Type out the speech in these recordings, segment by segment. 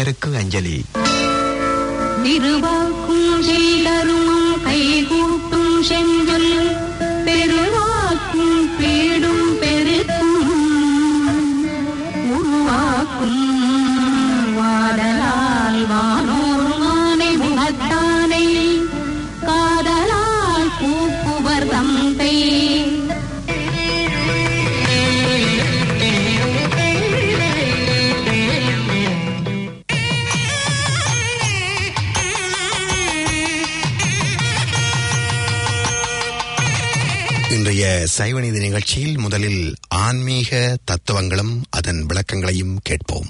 அவருக்கு அஞ்சலி திருவாக்கும் செய்தருமம் கைகூட்டும் செஞ்சொல் பெருவாக்கும் பீடும் பெருக்கும் உருவாக்கும் வாடலால் வானோர் மானை முகத்தானை காதலால் பூக்குவர் தந்தை இன்றைய சைவநீதி நிகழ்ச்சியில் முதலில் ஆன்மீக தத்துவங்களும் அதன் விளக்கங்களையும் கேட்போம்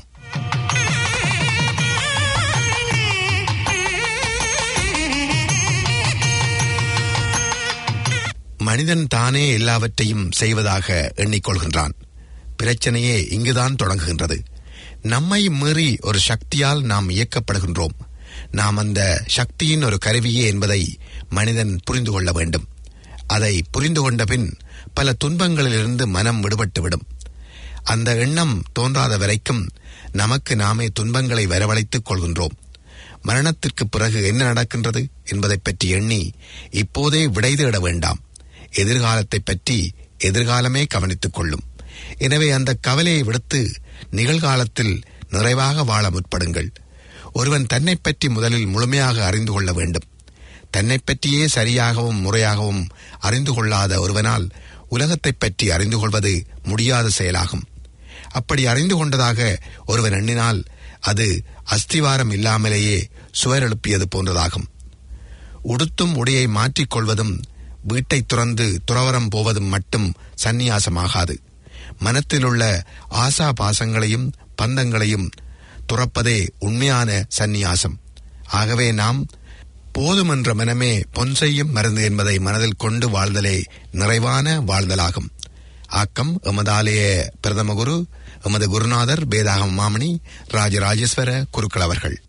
மனிதன் தானே எல்லாவற்றையும் செய்வதாக எண்ணிக்கொள்கின்றான் பிரச்சனையே இங்குதான் தொடங்குகின்றது நம்மை மீறி ஒரு சக்தியால் நாம் இயக்கப்படுகின்றோம் நாம் அந்த சக்தியின் ஒரு கருவியே என்பதை மனிதன் புரிந்து கொள்ள வேண்டும் அதை புரிந்து கொண்ட பின் பல துன்பங்களிலிருந்து மனம் விடுபட்டுவிடும் அந்த எண்ணம் தோன்றாத வரைக்கும் நமக்கு நாமே துன்பங்களை வரவழைத்துக் கொள்கின்றோம் மரணத்திற்கு பிறகு என்ன நடக்கின்றது என்பதை பற்றி எண்ணி இப்போதே விடை தேட வேண்டாம் எதிர்காலத்தை பற்றி எதிர்காலமே கவனித்துக் கொள்ளும் எனவே அந்த கவலையை விடுத்து நிகழ்காலத்தில் நிறைவாக வாழ முற்படுங்கள் ஒருவன் தன்னை பற்றி முதலில் முழுமையாக அறிந்து கொள்ள வேண்டும் தன்னை பற்றியே சரியாகவும் முறையாகவும் அறிந்து கொள்ளாத ஒருவனால் உலகத்தைப் பற்றி அறிந்து கொள்வது முடியாத செயலாகும் அப்படி அறிந்து கொண்டதாக ஒருவன் எண்ணினால் அது அஸ்திவாரம் இல்லாமலேயே சுவர் எழுப்பியது போன்றதாகும் உடுத்தும் உடையை மாற்றிக்கொள்வதும் வீட்டை துறந்து துறவரம் போவதும் மட்டும் சந்நியாசமாகாது மனத்திலுள்ள ஆசா பாசங்களையும் பந்தங்களையும் துறப்பதே உண்மையான சந்நியாசம் ஆகவே நாம் போதுமென்ற மனமே பொன் செய்யும் மருந்து என்பதை மனதில் கொண்டு வாழ்தலே நிறைவான வாழ்தலாகும் ஆக்கம் எமதாலய பிரதம குரு எமது குருநாதர் வேதாகம் மாமணி ராஜராஜேஸ்வர குருக்கள் அவர்கள்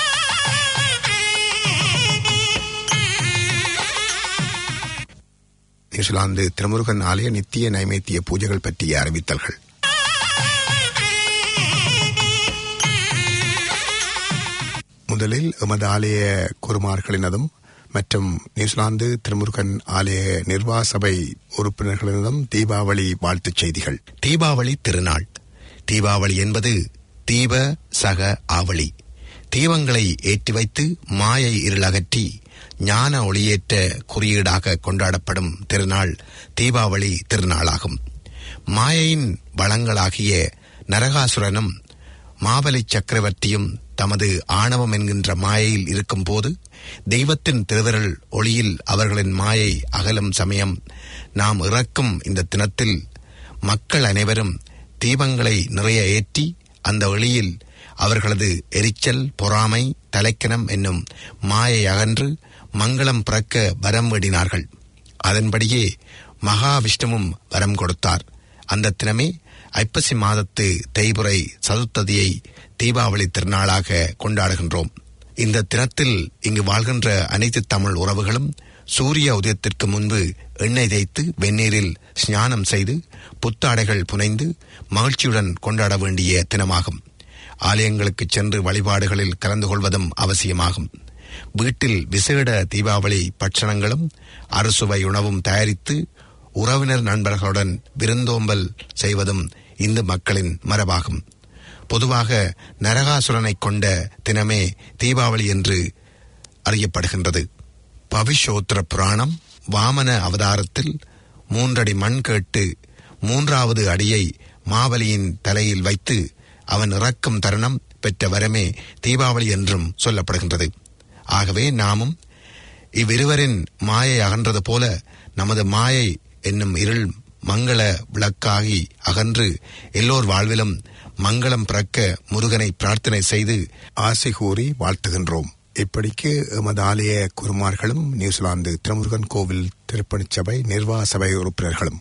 நியூசிலாந்து திருமுருகன் ஆலய நித்திய நைவேத்திய பூஜைகள் பற்றிய அறிவித்தல்கள் முதலில் எமது ஆலய குருமார்களினதும் மற்றும் நியூசிலாந்து திருமுருகன் ஆலய நிர்வாக சபை உறுப்பினர்களினதும் தீபாவளி வாழ்த்துச் செய்திகள் தீபாவளி திருநாள் தீபாவளி என்பது தீப சக ஆவளி தீபங்களை ஏற்றி வைத்து மாயை இருள் அகற்றி ஞான ஒளியேற்ற குறியீடாக கொண்டாடப்படும் திருநாள் தீபாவளி திருநாளாகும் மாயையின் வளங்களாகிய நரகாசுரனும் மாபலி சக்கரவர்த்தியும் தமது ஆணவம் என்கின்ற மாயையில் இருக்கும்போது தெய்வத்தின் திருவிரல் ஒளியில் அவர்களின் மாயை அகலும் சமயம் நாம் இறக்கும் இந்த தினத்தில் மக்கள் அனைவரும் தீபங்களை நிறைய ஏற்றி அந்த ஒளியில் அவர்களது எரிச்சல் பொறாமை தலைக்கணம் என்னும் மாயை அகன்று மங்களம் பிறக்க வரம் வேடினார்கள் அதன்படியே மகாவிஷ்ணுவும் வரம் கொடுத்தார் அந்த தினமே ஐப்பசி மாதத்து தேய்புரை சதுர்த்ததியை தீபாவளி திருநாளாக கொண்டாடுகின்றோம் இந்த தினத்தில் இங்கு வாழ்கின்ற அனைத்து தமிழ் உறவுகளும் சூரிய உதயத்திற்கு முன்பு எண்ணெய் தேய்த்து வெந்நீரில் ஸ்நானம் செய்து புத்தாடைகள் புனைந்து மகிழ்ச்சியுடன் கொண்டாட வேண்டிய தினமாகும் ஆலயங்களுக்கு சென்று வழிபாடுகளில் கலந்து கொள்வதும் அவசியமாகும் வீட்டில் விசேட தீபாவளி பட்சணங்களும் அறுசுவை உணவும் தயாரித்து உறவினர் நண்பர்களுடன் விருந்தோம்பல் செய்வதும் இந்து மக்களின் மரபாகும் பொதுவாக நரகாசுரனைக் கொண்ட தினமே தீபாவளி என்று அறியப்படுகின்றது பவிஷோத்திர புராணம் வாமன அவதாரத்தில் மூன்றடி மண் கேட்டு மூன்றாவது அடியை மாபலியின் தலையில் வைத்து அவன் இறக்கும் தருணம் பெற்ற வரமே தீபாவளி என்றும் சொல்லப்படுகின்றது ஆகவே நாமும் இவ்விருவரின் மாயை அகன்றது போல நமது மாயை என்னும் இருள் மங்கள விளக்காகி அகன்று எல்லோர் வாழ்விலும் மங்களம் பிறக்க முருகனை பிரார்த்தனை செய்து ஆசை கூறி வாழ்த்துகின்றோம் இப்படிக்கு எமது ஆலய குருமார்களும் நியூசிலாந்து திருமுருகன் கோவில் திருப்பணிச் சபை நிர்வாக சபை உறுப்பினர்களும்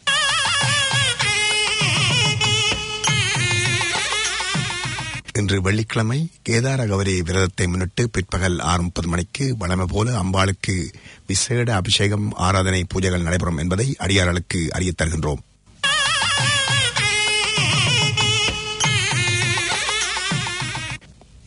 இன்று வெள்ளிக்கிழமை கேதார கௌரி விரதத்தை முன்னிட்டு பிற்பகல் ஆறு முப்பது மணிக்கு வழமை போல அம்பாளுக்கு விசேட அபிஷேகம் ஆராதனை பூஜைகள் நடைபெறும் என்பதை அடியார்களுக்கு அறியத் தருகின்றோம்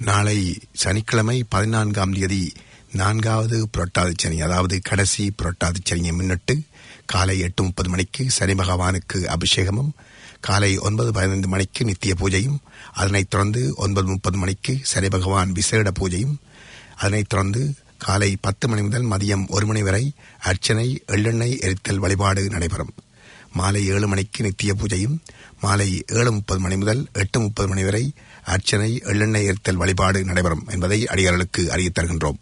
நாளை சனிக்கிழமை பதினான்காம் தேதி நான்காவது புரட்டாதி சனி அதாவது கடைசி புரட்டாதி சனியை முன்னிட்டு காலை எட்டு முப்பது மணிக்கு சனி பகவானுக்கு அபிஷேகமும் காலை ஒன்பது பதினைந்து மணிக்கு நித்திய பூஜையும் அதனைத் தொடர்ந்து ஒன்பது முப்பது மணிக்கு சனி பகவான் விசேட பூஜையும் அதனைத் தொடர்ந்து காலை பத்து மணி முதல் மதியம் ஒரு மணி வரை அர்ச்சனை எள்ளெண்ணெய் எரித்தல் வழிபாடு நடைபெறும் மாலை ஏழு மணிக்கு நித்திய பூஜையும் மாலை ஏழு முப்பது மணி முதல் எட்டு முப்பது மணி வரை அர்ச்சனை எள்ளெண்ணெய் எரித்தல் வழிபாடு நடைபெறும் என்பதை அடியார்களுக்கு அறியத் தருகின்றோம்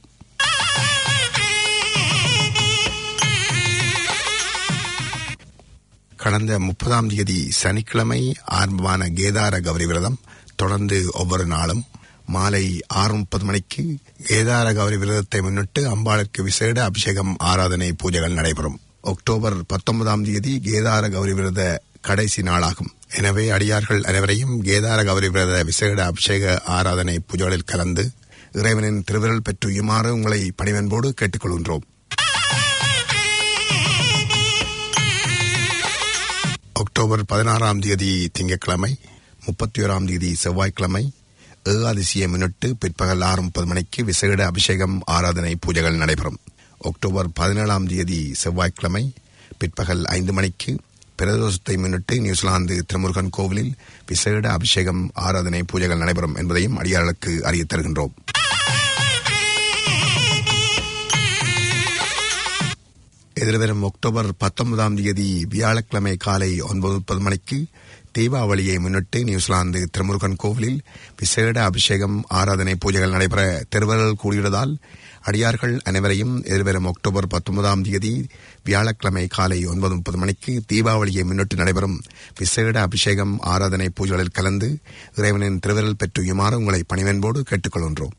கடந்த முப்பதாம் தேதி சனிக்கிழமை ஆரம்பமான கேதார கௌரி விரதம் தொடர்ந்து ஒவ்வொரு நாளும் மாலை ஆறு முப்பது மணிக்கு கேதார கௌரி விரதத்தை முன்னிட்டு அம்பாளுக்கு விசேட அபிஷேகம் ஆராதனை பூஜைகள் நடைபெறும் அக்டோபர் பத்தொன்பதாம் தேதி கேதார கௌரி விரத கடைசி நாளாகும் எனவே அடியார்கள் அனைவரையும் கேதார கௌரி விரத விசேட அபிஷேக ஆராதனை பூஜைகளில் கலந்து இறைவனின் திருவிரல் பெற்றுயுமாறு உங்களை பணிவன்போடு கேட்டுக்கொள்கின்றோம் அக்டோபர் பதினாறாம் தேதி திங்கட்கிழமை முப்பத்தி ஓராம் தேதி செவ்வாய்க்கிழமை ஏகாதசியை முன்னிட்டு பிற்பகல் ஆறு முப்பது மணிக்கு விசேட அபிஷேகம் ஆராதனை பூஜைகள் நடைபெறும் அக்டோபர் பதினேழாம் தேதி செவ்வாய்க்கிழமை பிற்பகல் ஐந்து மணிக்கு பிரதோஷத்தை முன்னிட்டு நியூசிலாந்து திருமுருகன் கோவிலில் விசேட அபிஷேகம் ஆராதனை பூஜைகள் நடைபெறும் என்பதையும் அடியார்களுக்கு அறியத் தருகின்றோம் எதிர்வரும் அக்டோபர் பத்தொன்பதாம் தேதி வியாழக்கிழமை காலை ஒன்பது முப்பது மணிக்கு தீபாவளியை முன்னிட்டு நியூசிலாந்து திருமுருகன் கோவிலில் விசேட அபிஷேகம் ஆராதனை பூஜைகள் நடைபெற திருவர்கள் கூடியுள்ளதால் அடியார்கள் அனைவரையும் எதிர்வரும் அக்டோபர் பத்தொன்பதாம் தேதி வியாழக்கிழமை காலை ஒன்பது முப்பது மணிக்கு தீபாவளியை முன்னிட்டு நடைபெறும் விசேட அபிஷேகம் ஆராதனை பூஜைகளில் கலந்து இறைவனின் திருவிரல் பெற்றுயுமாறு உங்களை பணிவன்போடு கேட்டுக்கொள்கின்றோம்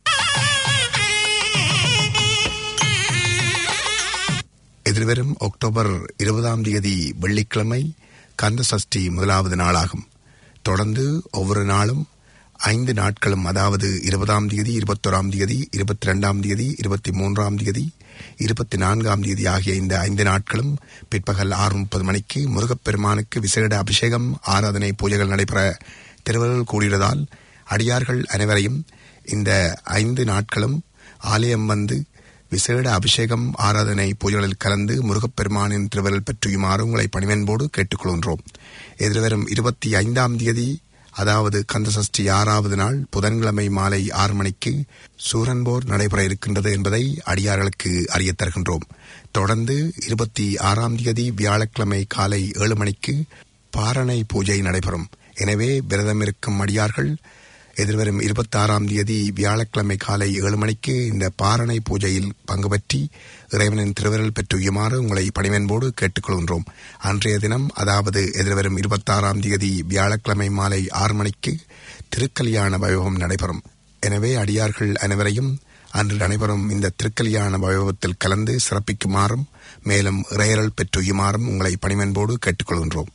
எதிர்வரும் அக்டோபர் இருபதாம் தேதி வெள்ளிக்கிழமை கந்த சஷ்டி முதலாவது நாளாகும் தொடர்ந்து ஒவ்வொரு நாளும் ஐந்து நாட்களும் அதாவது இருபதாம் தேதி இருபத்தோராம் தேதி இருபத்தி ரெண்டாம் தேதி இருபத்தி மூன்றாம் தேதி இருபத்தி நான்காம் தேதி ஆகிய இந்த ஐந்து நாட்களும் பிற்பகல் ஆறு முப்பது மணிக்கு முருகப்பெருமானுக்கு விசேட அபிஷேகம் ஆராதனை பூஜைகள் நடைபெற திருவள்ளுவர் கூடியதால் அடியார்கள் அனைவரையும் இந்த ஐந்து நாட்களும் ஆலயம் வந்து விசேட அபிஷேகம் ஆராதனை பூஜைகளில் கலந்து முருகப்பெருமானின் திருவருள் பெற்றியுமாறு உங்களை பணிவன்போடு கேட்டுக்கொள்கின்றோம் எதிர்வரும் இருபத்தி ஐந்தாம் தேதி அதாவது கந்தசஷ்டி ஆறாவது நாள் புதன்கிழமை மாலை ஆறு மணிக்கு சூரன்போர் நடைபெற இருக்கின்றது என்பதை அடியார்களுக்கு அறியத் தருகின்றோம் தொடர்ந்து இருபத்தி ஆறாம் தேதி வியாழக்கிழமை காலை ஏழு மணிக்கு பாரணை பூஜை நடைபெறும் எனவே விரதம் இருக்கும் அடியார்கள் எதிர்வரும் இருபத்தி ஆறாம் தேதி வியாழக்கிழமை காலை ஏழு மணிக்கு இந்த பாரணை பூஜையில் பங்கு பற்றி இறைவனின் திருவிரல் பெற்றுயுமாறு உங்களை பணிவன்போடு கேட்டுக்கொள்கின்றோம் அன்றைய தினம் அதாவது எதிர்வரும் இருபத்தாறாம் தேதி வியாழக்கிழமை மாலை ஆறு மணிக்கு திருக்கல்யாண வைபவம் நடைபெறும் எனவே அடியார்கள் அனைவரையும் அன்று நடைபெறும் இந்த திருக்கல்யாண வைபவத்தில் கலந்து சிறப்பிக்குமாறும் மேலும் இறையரல் பெற்றுயுமாறும் உங்களை பணிவன்போடு கேட்டுக்கொள்கின்றோம்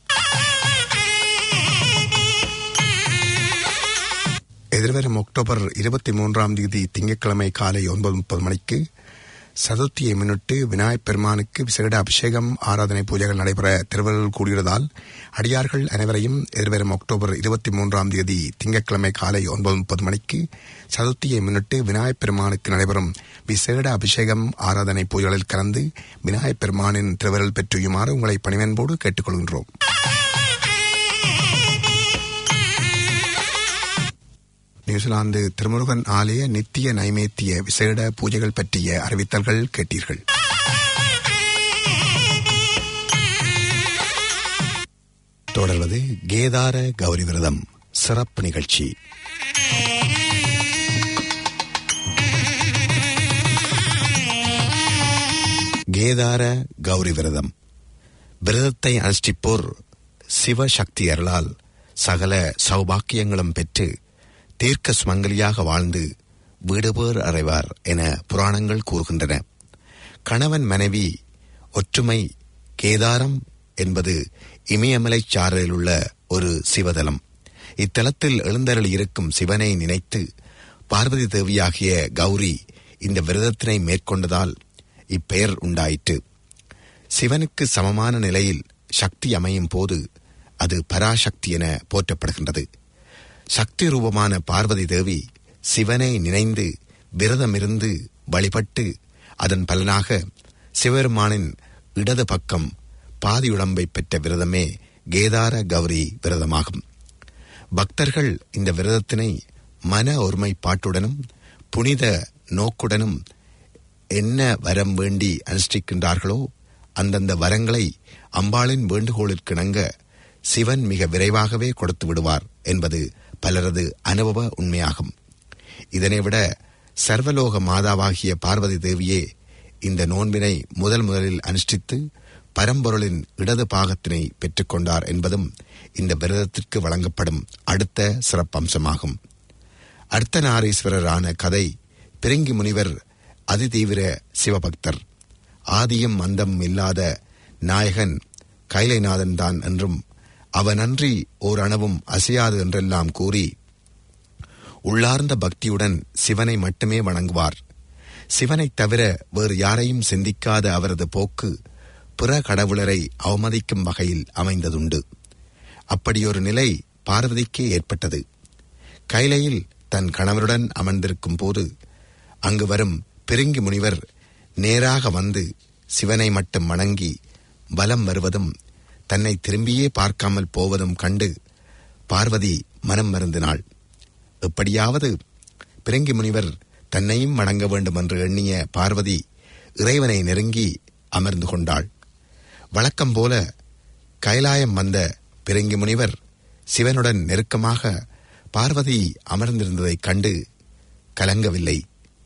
எதிர்வரும் அக்டோபர் இருபத்தி மூன்றாம் தேதி திங்கட்கிழமை காலை ஒன்பது முப்பது மணிக்கு சதுர்த்தியை முன்னிட்டு விநாயகப் பெருமானுக்கு விசேட அபிஷேகம் ஆராதனை பூஜைகள் நடைபெற திருவள்ளுவர் கூடியதால் அடியார்கள் அனைவரையும் எதிர்வரும் அக்டோபர் இருபத்தி மூன்றாம் தேதி திங்கட்கிழமை காலை ஒன்பது முப்பது மணிக்கு சதுர்த்தியை முன்னிட்டு விநாயகப் பெருமானுக்கு நடைபெறும் விசேட அபிஷேகம் ஆராதனை பூஜைகளில் கலந்து விநாயகப் பெருமானின் திருவருள் பெற்றுயுமாறு உங்களை பணிவன்போடு கேட்டுக்கொள்கின்றோம் நியூசிலாந்து திருமுருகன் ஆலய நித்திய நைவேத்திய விசேட பூஜைகள் பற்றிய அறிவித்தல்கள் கேட்டீர்கள் தொடர்வது கேதார கௌரி விரதம் சிறப்பு நிகழ்ச்சி கேதார கௌரி விரதம் விரதத்தை அனுஷ்டிப்போர் சிவசக்தி அருளால் சகல சௌபாக்கியங்களும் பெற்று தீர்க்க சுமங்கலியாக வாழ்ந்து வீடுபேர் அறைவார் என புராணங்கள் கூறுகின்றன கணவன் மனைவி ஒற்றுமை கேதாரம் என்பது இமயமலைச் சாரலில் உள்ள ஒரு சிவதலம் இத்தலத்தில் எழுந்தருள் இருக்கும் சிவனை நினைத்து பார்வதி தேவியாகிய கௌரி இந்த விரதத்தினை மேற்கொண்டதால் இப்பெயர் உண்டாயிற்று சிவனுக்கு சமமான நிலையில் சக்தி அமையும் போது அது பராசக்தி என போற்றப்படுகின்றது சக்தி ரூபமான பார்வதி தேவி சிவனை நினைந்து விரதமிருந்து வழிபட்டு அதன் பலனாக சிவபெருமானின் இடது பக்கம் பாதியுடம்பை பெற்ற விரதமே கேதார கௌரி விரதமாகும் பக்தர்கள் இந்த விரதத்தினை மன ஒருமைப்பாட்டுடனும் புனித நோக்குடனும் என்ன வரம் வேண்டி அனுஷ்டிக்கின்றார்களோ அந்தந்த வரங்களை அம்பாளின் வேண்டுகோளிற்கிணங்க சிவன் மிக விரைவாகவே கொடுத்து விடுவார் என்பது பலரது அனுபவ உண்மையாகும் இதனைவிட சர்வலோக மாதாவாகிய பார்வதி தேவியே இந்த நோன்பினை முதல் முதலில் அனுஷ்டித்து பரம்பொருளின் இடது பாகத்தினை பெற்றுக்கொண்டார் என்பதும் இந்த விரதத்திற்கு வழங்கப்படும் அடுத்த சிறப்பம்சமாகும் அர்த்தநாரீஸ்வரரான கதை பிரிங்கி முனிவர் அதிதீவிர சிவபக்தர் ஆதியும் அந்தம் இல்லாத நாயகன் கைலைநாதன் தான் என்றும் அவனன்றி ஓர் அணவும் அசையாது என்றெல்லாம் கூறி உள்ளார்ந்த பக்தியுடன் சிவனை மட்டுமே வணங்குவார் சிவனைத் தவிர வேறு யாரையும் சிந்திக்காத அவரது போக்கு பிற கடவுளரை அவமதிக்கும் வகையில் அமைந்ததுண்டு அப்படியொரு நிலை பார்வதிக்கே ஏற்பட்டது கைலையில் தன் கணவருடன் அமர்ந்திருக்கும் போது அங்கு வரும் பிரிங்கி முனிவர் நேராக வந்து சிவனை மட்டும் வணங்கி பலம் வருவதும் தன்னை திரும்பியே பார்க்காமல் போவதும் கண்டு பார்வதி மனம் மருந்தினாள் எப்படியாவது பிறங்கி முனிவர் தன்னையும் வணங்க வேண்டும் என்று எண்ணிய பார்வதி இறைவனை நெருங்கி அமர்ந்து கொண்டாள் வழக்கம் போல கைலாயம் வந்த பிறங்கி முனிவர் சிவனுடன் நெருக்கமாக பார்வதி அமர்ந்திருந்ததைக் கண்டு கலங்கவில்லை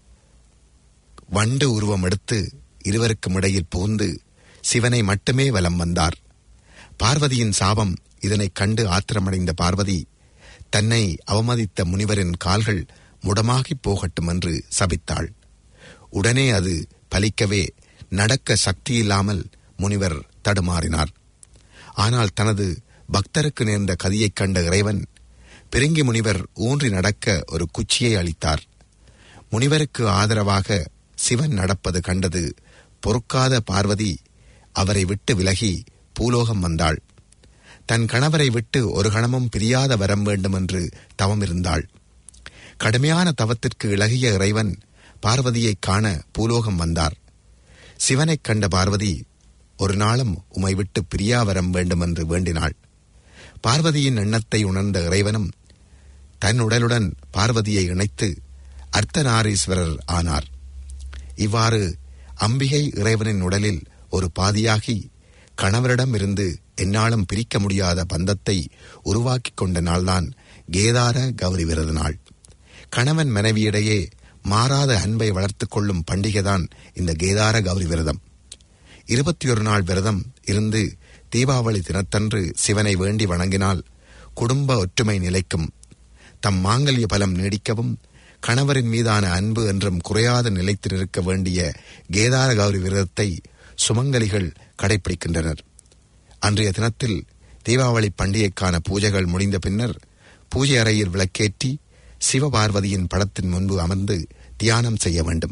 வண்டு உருவம் எடுத்து இருவருக்கும் இடையில் புகுந்து சிவனை மட்டுமே வலம் வந்தார் பார்வதியின் சாபம் இதனைக் கண்டு ஆத்திரமடைந்த பார்வதி தன்னை அவமதித்த முனிவரின் கால்கள் முடமாகிப் போகட்டும் என்று சபித்தாள் உடனே அது பலிக்கவே நடக்க சக்தியில்லாமல் முனிவர் தடுமாறினார் ஆனால் தனது பக்தருக்கு நேர்ந்த கதியைக் கண்ட இறைவன் பிரிங்கி முனிவர் ஊன்றி நடக்க ஒரு குச்சியை அளித்தார் முனிவருக்கு ஆதரவாக சிவன் நடப்பது கண்டது பொறுக்காத பார்வதி அவரை விட்டு விலகி பூலோகம் வந்தாள் தன் கணவரை விட்டு ஒரு கணமும் பிரியாத வரம் வேண்டும் என்று தவம் இருந்தாள் கடுமையான தவத்திற்கு இளகிய இறைவன் பார்வதியைக் காண பூலோகம் வந்தார் சிவனைக் கண்ட பார்வதி ஒரு நாளும் உமை விட்டு பிரியா வரம் வேண்டும் என்று வேண்டினாள் பார்வதியின் எண்ணத்தை உணர்ந்த இறைவனும் தன் உடலுடன் பார்வதியை இணைத்து அர்த்தநாரீஸ்வரர் ஆனார் இவ்வாறு அம்பிகை இறைவனின் உடலில் ஒரு பாதியாகி கணவரிடம் இருந்து எந்நாளும் பிரிக்க முடியாத பந்தத்தை உருவாக்கிக் கொண்ட நாள்தான் கேதார கௌரி விரத நாள் கணவன் மனைவியிடையே மாறாத அன்பை வளர்த்துக் கொள்ளும் பண்டிகைதான் இந்த கேதார கௌரி விரதம் இருபத்தி ஒரு நாள் விரதம் இருந்து தீபாவளி தினத்தன்று சிவனை வேண்டி வணங்கினால் குடும்ப ஒற்றுமை நிலைக்கும் தம் மாங்கல்ய பலம் நீடிக்கவும் கணவரின் மீதான அன்பு என்றும் குறையாத நிலைத்து நிற்க வேண்டிய கேதார கௌரி விரதத்தை சுமங்கலிகள் கடைபிடிக்கின்றனர் அன்றைய தினத்தில் தீபாவளி பண்டிகைக்கான பூஜைகள் முடிந்த பின்னர் பூஜை அறையில் விளக்கேற்றி சிவபார்வதியின் படத்தின் முன்பு அமர்ந்து தியானம் செய்ய வேண்டும்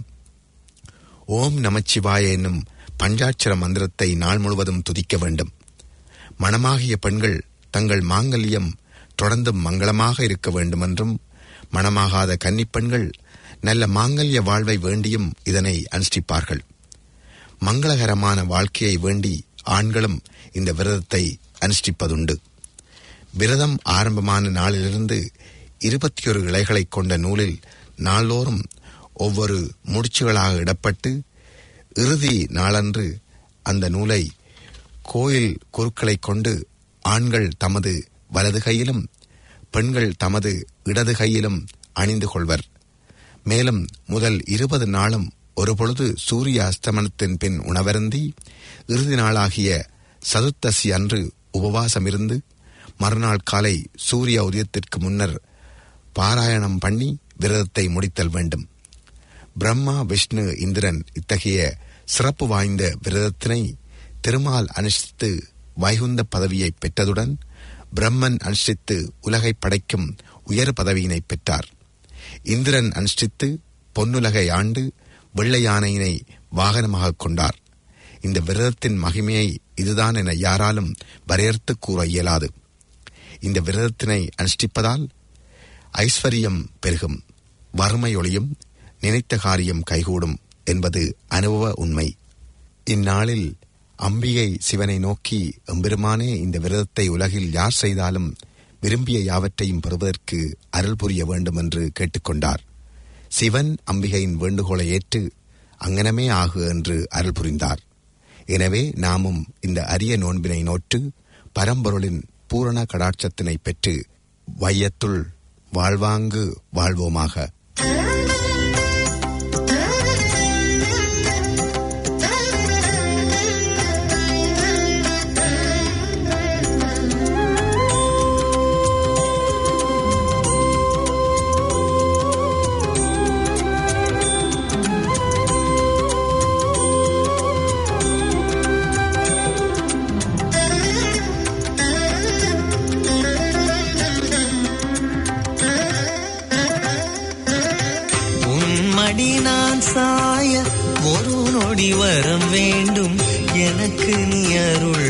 ஓம் நமச்சிவாய என்னும் பஞ்சாட்சர மந்திரத்தை நாள் முழுவதும் துதிக்க வேண்டும் மணமாகிய பெண்கள் தங்கள் மாங்கல்யம் தொடர்ந்து மங்களமாக இருக்க வேண்டும் என்றும் மணமாகாத கன்னிப்பெண்கள் நல்ல மாங்கல்ய வாழ்வை வேண்டியும் இதனை அனுஷ்டிப்பார்கள் மங்களகரமான வாழ்க்கையை வேண்டி ஆண்களும் இந்த விரதத்தை அனுஷ்டிப்பதுண்டு விரதம் ஆரம்பமான நாளிலிருந்து இருபத்தி ஒரு இலைகளைக் கொண்ட நூலில் நாள்தோறும் ஒவ்வொரு முடிச்சுகளாக இடப்பட்டு இறுதி நாளன்று அந்த நூலை கோயில் குருக்களைக் கொண்டு ஆண்கள் தமது வலது கையிலும் பெண்கள் தமது இடது கையிலும் அணிந்து கொள்வர் மேலும் முதல் இருபது நாளும் ஒருபொழுது சூரிய அஸ்தமனத்தின் பின் உணவருந்தி இறுதி நாளாகிய சதுர்த்தசி அன்று உபவாசமிருந்து மறுநாள் காலை சூரிய உதயத்திற்கு முன்னர் பாராயணம் பண்ணி விரதத்தை முடித்தல் வேண்டும் பிரம்மா விஷ்ணு இந்திரன் இத்தகைய சிறப்பு வாய்ந்த விரதத்தினை திருமால் அனுஷ்டித்து வைகுந்த பதவியை பெற்றதுடன் பிரம்மன் அனுஷ்டித்து உலகை படைக்கும் உயர் பதவியினை பெற்றார் இந்திரன் அனுஷ்டித்து பொன்னுலகை ஆண்டு வெள்ளை யானையினை வாகனமாக கொண்டார் இந்த விரதத்தின் மகிமையை இதுதான் என யாராலும் வரையறுத்து கூற இயலாது இந்த விரதத்தினை அனுஷ்டிப்பதால் ஐஸ்வர்யம் பெருகும் வறுமை ஒளியும் நினைத்த காரியம் கைகூடும் என்பது அனுபவ உண்மை இந்நாளில் அம்பிகை சிவனை நோக்கி எம்பெருமானே இந்த விரதத்தை உலகில் யார் செய்தாலும் விரும்பிய யாவற்றையும் பெறுவதற்கு அருள் புரிய வேண்டும் என்று கேட்டுக்கொண்டார் சிவன் அம்பிகையின் வேண்டுகோளை ஏற்று அங்கனமே ஆகு என்று அருள் புரிந்தார் எனவே நாமும் இந்த அரிய நோன்பினை நோற்று பரம்பொருளின் பூரண கடாட்சத்தினை பெற்று வையத்துள் வாழ்வாங்கு வாழ்வோமாக உன்மடி நான் சாய ஒரு நொடி வரம் வேண்டும் எனக்கு நீ அருள்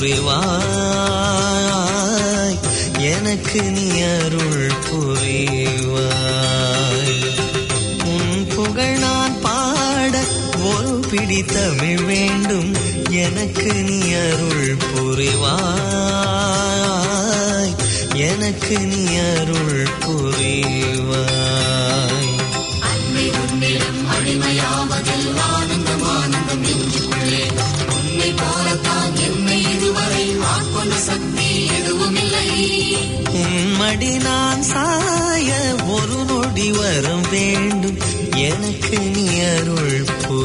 புரிவாய் எனக்கு நீ அருள் புரிவாய் உன் புகழ் நான் பாட ஒரு பிடி தமிழ் வேண்டும் எனக்கு நீ அருள் புரிவாய் எனக்கு நீ அருள் புரிவாய் உம்மடி நான் சாய ஒரு நொடி வரம் வேண்டும் எனக்கு நீ அருள்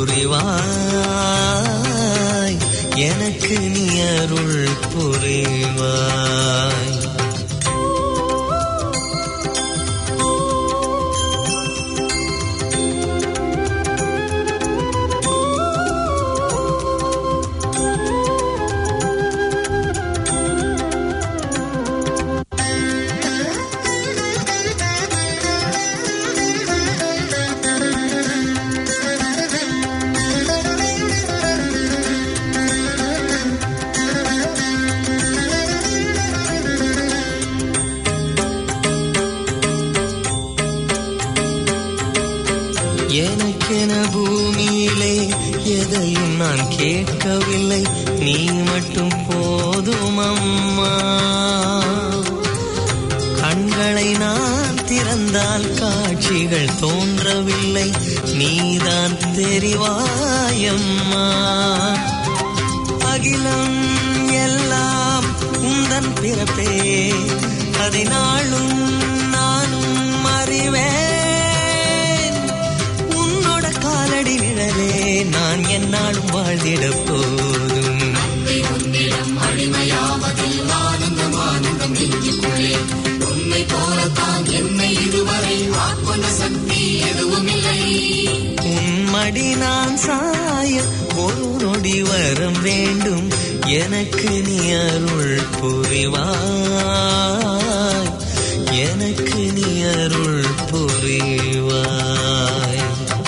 புரிவாய் எனக்கு நீ அருள் புரிவாய் எனக்கென பூமியிலே எதையும் நான் கேட்கவில்லை நீ மட்டும் போதும் அம்மா கண்களை நான் திறந்தால் காட்சிகள் தோன்றவில்லை நீதான் தெரிவாயம்மா அகிலம் எல்லாம் உந்தன் பிறப்பே அதை நாளும் நானும் அறிவேன் உன்னோட காலடி நிழலே நான் என்னாலும் வாழ்ந்திட போதும் உன்மடி நான் சாய ஒரு நொடி வரம் வேண்டும் எனக்கு நீ அருள் புரிவாய் எனக்கு நீ அருள் புரிவாய்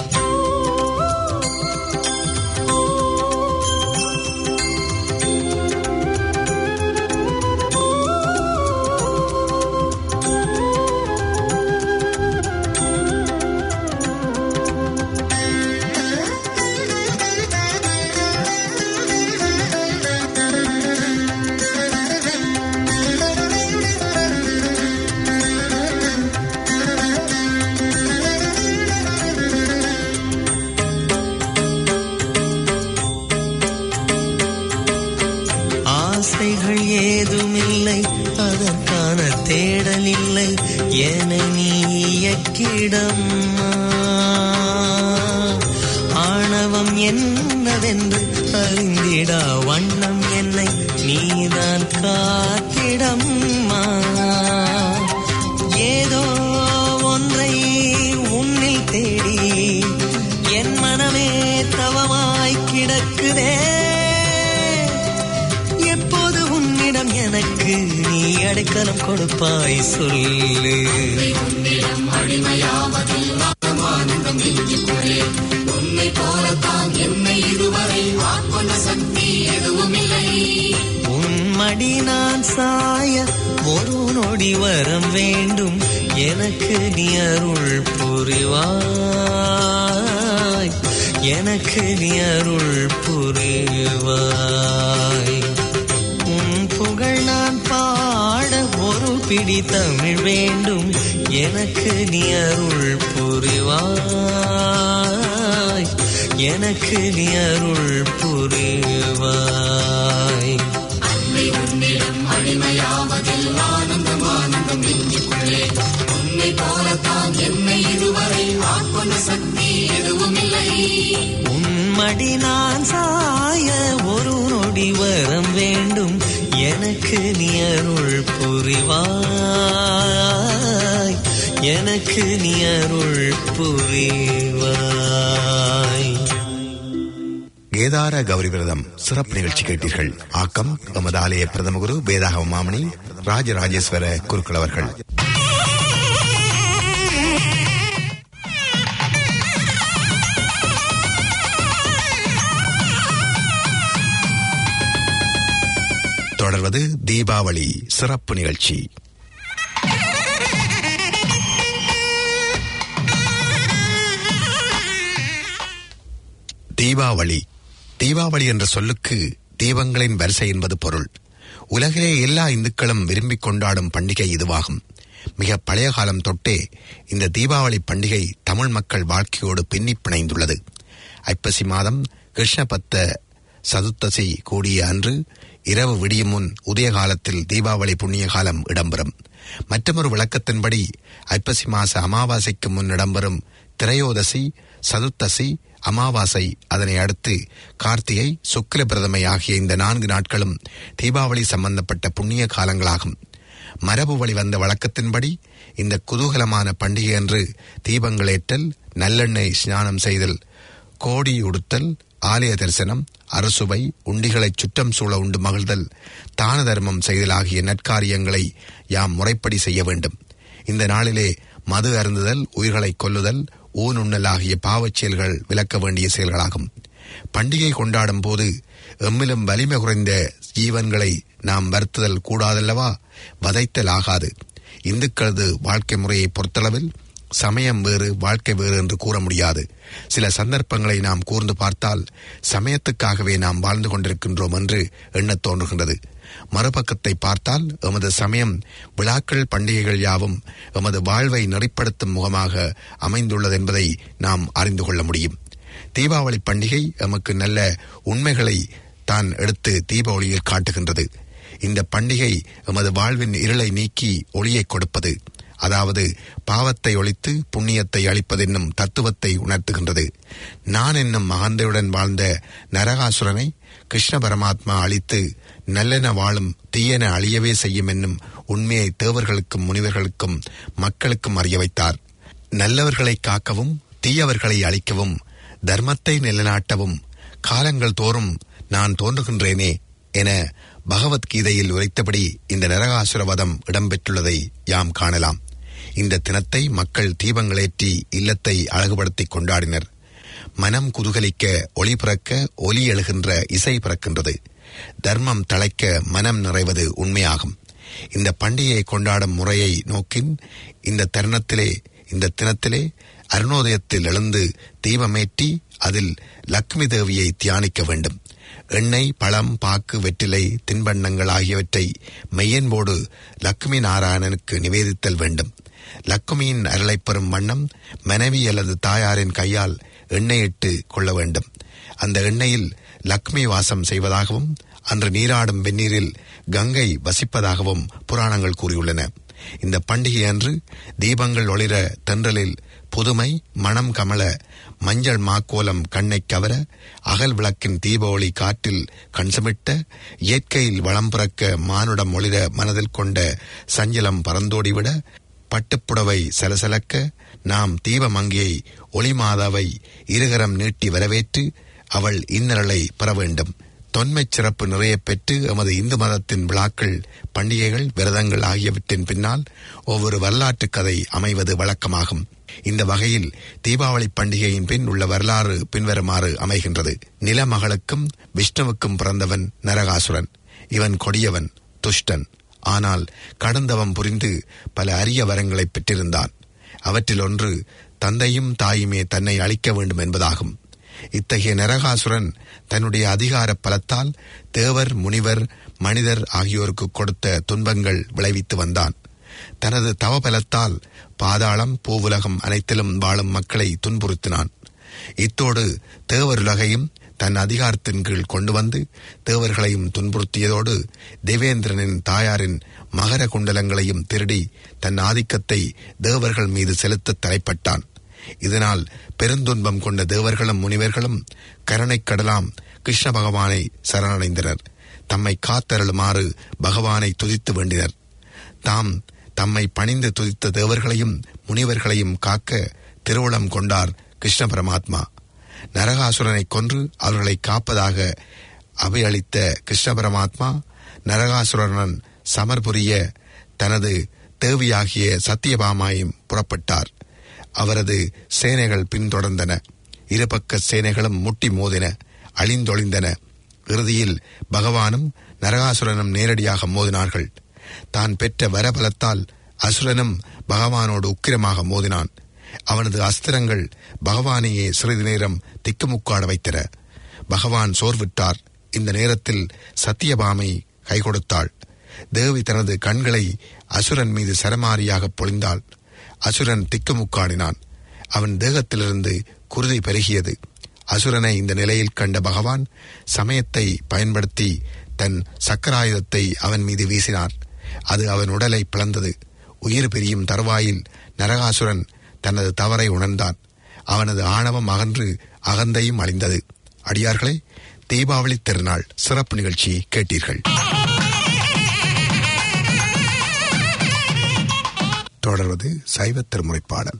ஆசைகள் ஏதுமில்லை அதற்கான தேடல் இல்லை என நீ இயக்கிடம்மா ஆணவம் என்னவென்று அறிந்திடா வண்ணம் என்னை நீதான் காத்திடம்மா ஏதோ ஒன்றை உன்னில் தேடி என் மனமே தவமாய் கிடக்குதே எப்போது உன்னிடம் எனக்கு நீ அடைக்கலம் கொடுப்பாய் சொல்லு உன்மடி நான் சாய ஒரு நொடி வரம் வேண்டும் எனக்கு நீ அருள் புரிவாய் எனக்கு நீ அருள் புரிவாய் உன் புகழ் நான் பாட ஒரு பிடி தமிழ் வேண்டும் எனக்கு நீ அருள் புரிவாய் எனக்கு நீ அருள் புரிவாய் உன்மடி நான் சாய ஒரு நொடி வரம் வேண்டும் எனக்கு நீ அருள் புரிவாய் எனக்கு நீ அருள் புரிவாய் கேதார கௌரி விரதம் சிறப்பு நிகழ்ச்சி கேட்டீர்கள் ஆக்கம் எமது ஆலய பிரதம குரு வேதாகம மாமணி ராஜராஜேஸ்வர குருக்கள் அவர்கள் தொடர்வது தீபாவளி சிறப்பு நிகழ்ச்சி தீபாவளி தீபாவளி என்ற சொல்லுக்கு தீபங்களின் வரிசை என்பது பொருள் உலகிலே எல்லா இந்துக்களும் விரும்பி கொண்டாடும் பண்டிகை இதுவாகும் மிக பழைய காலம் தொட்டே இந்த தீபாவளி பண்டிகை தமிழ் மக்கள் வாழ்க்கையோடு பின்னி பிணைந்துள்ளது ஐப்பசி மாதம் கிருஷ்ணபத்த சதுர்த்தசி கூடிய அன்று இரவு விடியும் முன் உதய காலத்தில் தீபாவளி புண்ணிய காலம் இடம்பெறும் மற்றொரு விளக்கத்தின்படி ஐப்பசி மாச அமாவாசைக்கு முன் இடம்பெறும் திரையோதசி சதுர்த்தசி அமாவாசை அதனை அடுத்து கார்த்திகை சுக்கில பிரதமை ஆகிய இந்த நான்கு நாட்களும் தீபாவளி சம்பந்தப்பட்ட புண்ணிய காலங்களாகும் மரபு வழி வந்த வழக்கத்தின்படி இந்த குதூகலமான பண்டிகை அன்று தீபங்கள் ஏற்றல் நல்லெண்ணெய் ஸ்நானம் செய்தல் கோடி உடுத்தல் ஆலய தரிசனம் அரசுவை உண்டிகளை சுற்றம் சூழ உண்டு மகிழ்தல் தான தர்மம் செய்தல் ஆகிய நற்காரியங்களை யாம் முறைப்படி செய்ய வேண்டும் இந்த நாளிலே மது அருந்துதல் உயிர்களை கொல்லுதல் ஊன் உண்ணல் ஆகிய பாவச் செயல்கள் விலக்க வேண்டிய செயல்களாகும் பண்டிகை கொண்டாடும் போது எம்மிலும் வலிமை குறைந்த ஜீவன்களை நாம் வருத்துதல் கூடாதல்லவா வதைத்தல் ஆகாது இந்துக்களது வாழ்க்கை முறையை பொறுத்தளவில் சமயம் வேறு வாழ்க்கை வேறு என்று கூற முடியாது சில சந்தர்ப்பங்களை நாம் கூர்ந்து பார்த்தால் சமயத்துக்காகவே நாம் வாழ்ந்து கொண்டிருக்கின்றோம் என்று எண்ணத் தோன்றுகின்றது மறுபக்கத்தை பார்த்தால் எமது சமயம் விழாக்கள் பண்டிகைகள் யாவும் எமது வாழ்வை நெறிப்படுத்தும் முகமாக அமைந்துள்ளது என்பதை நாம் அறிந்து கொள்ள முடியும் தீபாவளி பண்டிகை எமக்கு நல்ல உண்மைகளை தான் எடுத்து தீபாவளியில் காட்டுகின்றது இந்த பண்டிகை எமது வாழ்வின் இருளை நீக்கி ஒளியை கொடுப்பது அதாவது பாவத்தை ஒழித்து புண்ணியத்தை அளிப்பதென்னும் தத்துவத்தை உணர்த்துகின்றது நான் என்னும் மகந்தையுடன் வாழ்ந்த நரகாசுரனை கிருஷ்ண பரமாத்மா அழித்து நல்லென வாழும் தீயென அழியவே செய்யும் என்னும் உண்மையை தேவர்களுக்கும் முனிவர்களுக்கும் மக்களுக்கும் அறிய வைத்தார் நல்லவர்களை காக்கவும் தீயவர்களை அழிக்கவும் தர்மத்தை நிலைநாட்டவும் காலங்கள் தோறும் நான் தோன்றுகின்றேனே என பகவத்கீதையில் உரைத்தபடி இந்த நரகாசுரவதம் இடம்பெற்றுள்ளதை யாம் காணலாம் இந்த தினத்தை மக்கள் தீபங்களேற்றி இல்லத்தை அழகுபடுத்திக் கொண்டாடினர் மனம் குதூகலிக்க ஒளி பிறக்க ஒலி எழுகின்ற இசை பிறக்கின்றது தர்மம் தழைக்க மனம் நிறைவது உண்மையாகும் இந்த பண்டிகையை கொண்டாடும் முறையை நோக்கின் இந்த தருணத்திலே இந்த தினத்திலே அருணோதயத்தில் எழுந்து தீபமேற்றி அதில் லக்ஷ்மி தேவியை தியானிக்க வேண்டும் எண்ணெய் பழம் பாக்கு வெற்றிலை தின்பண்டங்கள் ஆகியவற்றை மெய்யன்போடு லக்ஷ்மி நாராயணனுக்கு நிவேதித்தல் வேண்டும் லக்ஷ்மியின் அருளைப் பெறும் வண்ணம் மனைவி அல்லது தாயாரின் கையால் எண்ணெயிட்டு கொள்ள வேண்டும் அந்த எண்ணெயில் லக்ஷ்மி வாசம் செய்வதாகவும் அன்று நீராடும் வெந்நீரில் கங்கை வசிப்பதாகவும் புராணங்கள் கூறியுள்ளன இந்த பண்டிகை அன்று தீபங்கள் ஒளிர தென்றலில் புதுமை மணம் கமல மஞ்சள் மாக்கோலம் கண்ணை கவர அகல் விளக்கின் தீப ஒளி காற்றில் கண்சமிட்ட இயற்கையில் வளம் பிறக்க மானுடம் ஒளிர மனதில் கொண்ட சஞ்சலம் பறந்தோடிவிட பட்டுப்புடவை சலசலக்க நாம் தீபமங்கியை ஒளிமாதாவை இருகரம் நீட்டி வரவேற்று அவள் இன்னரலை பெற வேண்டும் தொன்மைச் சிறப்பு நிறைய பெற்று எமது இந்து மதத்தின் விழாக்கள் பண்டிகைகள் விரதங்கள் ஆகியவற்றின் பின்னால் ஒவ்வொரு வரலாற்று கதை அமைவது வழக்கமாகும் இந்த வகையில் தீபாவளி பண்டிகையின் பின் உள்ள வரலாறு பின்வருமாறு அமைகின்றது நிலமகளுக்கும் விஷ்ணுவுக்கும் பிறந்தவன் நரகாசுரன் இவன் கொடியவன் துஷ்டன் ஆனால் கடந்தவம் புரிந்து பல அரிய வரங்களை பெற்றிருந்தான் அவற்றில் ஒன்று தந்தையும் தாயுமே தன்னை அழிக்க வேண்டும் என்பதாகும் இத்தகைய நரகாசுரன் தன்னுடைய அதிகார பலத்தால் தேவர் முனிவர் மனிதர் ஆகியோருக்கு கொடுத்த துன்பங்கள் விளைவித்து வந்தான் தனது தவபலத்தால் பாதாளம் பூவுலகம் அனைத்திலும் வாழும் மக்களை துன்புறுத்தினான் இத்தோடு தேவருலகையும் தன் அதிகாரத்தின் கீழ் கொண்டு வந்து தேவர்களையும் துன்புறுத்தியதோடு தேவேந்திரனின் தாயாரின் மகர குண்டலங்களையும் திருடி தன் ஆதிக்கத்தை தேவர்கள் மீது செலுத்த தலைப்பட்டான் இதனால் பெருந்துன்பம் கொண்ட தேவர்களும் முனிவர்களும் கருணைக் கடலாம் கிருஷ்ண பகவானை சரணடைந்தனர் தம்மை காத்தருளுமாறு பகவானை துதித்து வேண்டினர் தாம் தம்மை பணிந்து துதித்த தேவர்களையும் முனிவர்களையும் காக்க திருவுளம் கொண்டார் கிருஷ்ண பரமாத்மா நரகாசுரனை கொன்று அவர்களை காப்பதாக அவையளித்த கிருஷ்ண பரமாத்மா நரகாசுரனன் சமர்புரிய தனது தேவியாகிய சத்தியபாமாயும் புறப்பட்டார் அவரது சேனைகள் பின்தொடர்ந்தன இருபக்க சேனைகளும் முட்டி மோதின அழிந்தொழிந்தன இறுதியில் பகவானும் நரகாசுரனும் நேரடியாக மோதினார்கள் தான் பெற்ற வரபலத்தால் அசுரனும் பகவானோடு உக்கிரமாக மோதினான் அவனது அஸ்திரங்கள் பகவானையே சிறிது நேரம் திக்குமுக்காட வைத்தன பகவான் சோர்விட்டார் இந்த நேரத்தில் சத்தியபாமை கை கொடுத்தாள் தேவி தனது கண்களை அசுரன் மீது சரமாரியாக பொழிந்தாள் அசுரன் திக்குமுக்காடினான் அவன் தேகத்திலிருந்து குருதி பெருகியது அசுரனை இந்த நிலையில் கண்ட பகவான் சமயத்தை பயன்படுத்தி தன் சக்கராயுதத்தை அவன் மீது வீசினார் அது அவன் உடலை பிளந்தது உயிர் பிரியும் தருவாயில் நரகாசுரன் தனது தவறை உணர்ந்தான் அவனது ஆணவம் அகன்று அகந்தையும் அழிந்தது அடியார்களே தீபாவளி திருநாள் சிறப்பு நிகழ்ச்சி கேட்டீர்கள் தொடர்வது சைவ திருமுறை பாடல்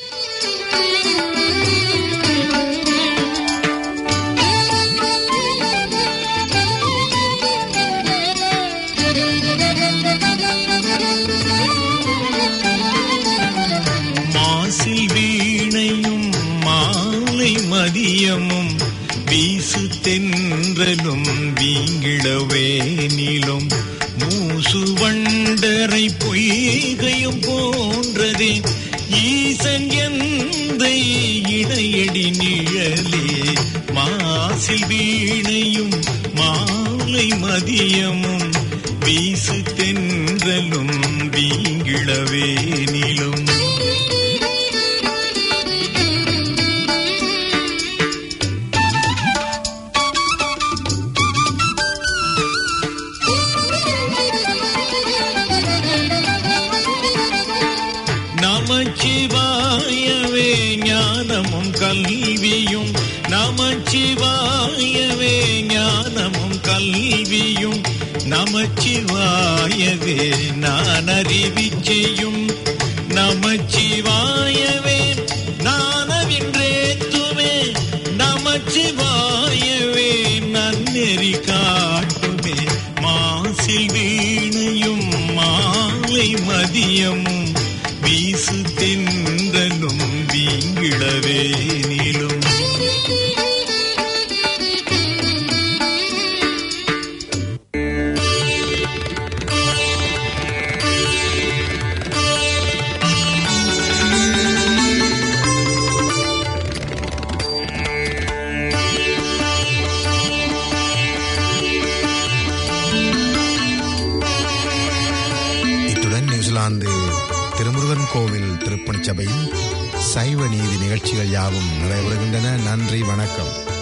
மாசில் வீணையும் மாலை மதியமும் வீசு தென்றலும் வீங்கிடவேனிலும் மூசு வண்டரை பொய்கையும் போன்றதே ஈசன் எந்த இடையடி நிழலே மாசில் வீணையும் மாலை மதியமும் வீசு தென்றலும் வீங்கிடவேனிலும் நமச்சிவாயவே ஞானமும் கல்வியும் நமச்சிவாயவே ஞானமும் கல்வியும் நமச்சிவாயவே நான் அறிவிச்சையும் நமச்சிவாயவே நானவின்றேத்துமே நமச்சிவாயவே நன்னெறி காட்டுமே மாசில் வீணையும் மாலை மதியமும் வீசு தென்றலும் வீங்கிடவே நீளும் இத்துடன் நியூசிலாந்து திருமுருகன் கோவில் திருப்பணிச் சபையின் சைவ நீதி நிகழ்ச்சிகள் யாவும் நிறைவுறுகின்றன நன்றி வணக்கம்